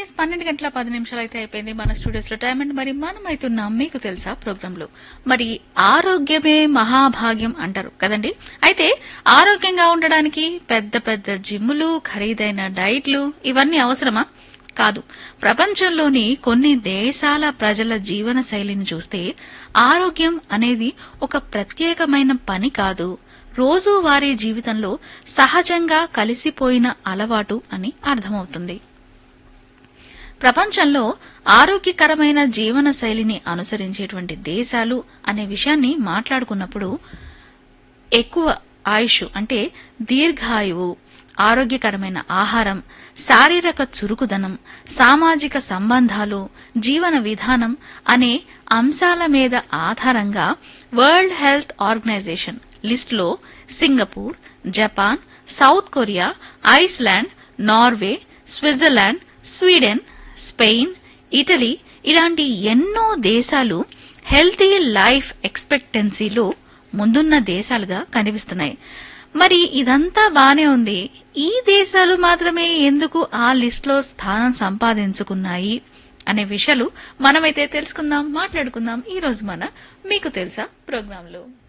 yes పన్నెండు గంటల పది నిమిషాలు అయితే అయిపోయింది మన స్టూడియోస్ లో టైం అండ్ మరి మనం అవుతున్నాం మీకు తెలుసా ప్రోగ్రామ్ లో మరి ఆరోగ్యమే మహాభాగ్యం అంటారు కదండి అయితే ఆరోగ్యంగా ఉండడానికి పెద్ద పెద్ద జిమ్ములు ఖరీదైన డైట్లు ఇవన్నీ అవసరమా కాదు ప్రపంచంలోని కొన్ని దేశాల ప్రజల జీవన శైలిని చూస్తే ఆరోగ్యం అనేది ఒక ప్రత్యేకమైన పని కాదు రోజువారీ జీవితంలో సహజంగా కలిసిపోయిన అలవాటు అని అర్థమవుతుంది ప్రపంచంలో ఆరోగ్యకరమైన జీవన శైలిని అనుసరించేటువంటి దేశాలు అనే విషయాన్ని మాట్లాడుకున్నప్పుడు ఎక్కువ ఆయుష్ అంటే దీర్ఘాయువు ఆరోగ్యకరమైన ఆహారం శారీరక చురుకుదనం సామాజిక సంబంధాలు జీవన విధానం అనే అంశాల మీద ఆధారంగా వరల్డ్ హెల్త్ ఆర్గనైజేషన్ లిస్టులో Singapore Japan South Korea Iceland Norway Switzerland Sweden Spain Italy ఇలాంటి ఎన్నో దేశాలు హెల్తీ లైఫ్ ఎక్స్పెక్టెన్సీలో ముందున్న దేశాలుగా కనిపిస్తున్నాయి మరి ఇదంతా బానే ఉంది ఈ దేశాలు మాత్రమే ఎందుకు ఆ లిస్ట్లో స్థానం సంపాదించుకున్నాయి అనే విషయాలు మనమైతే తెలుసుకుందాం మాట్లాడుకుందాం ఈ రోజు మన మీకు తెలుసా ప్రోగ్రాంలో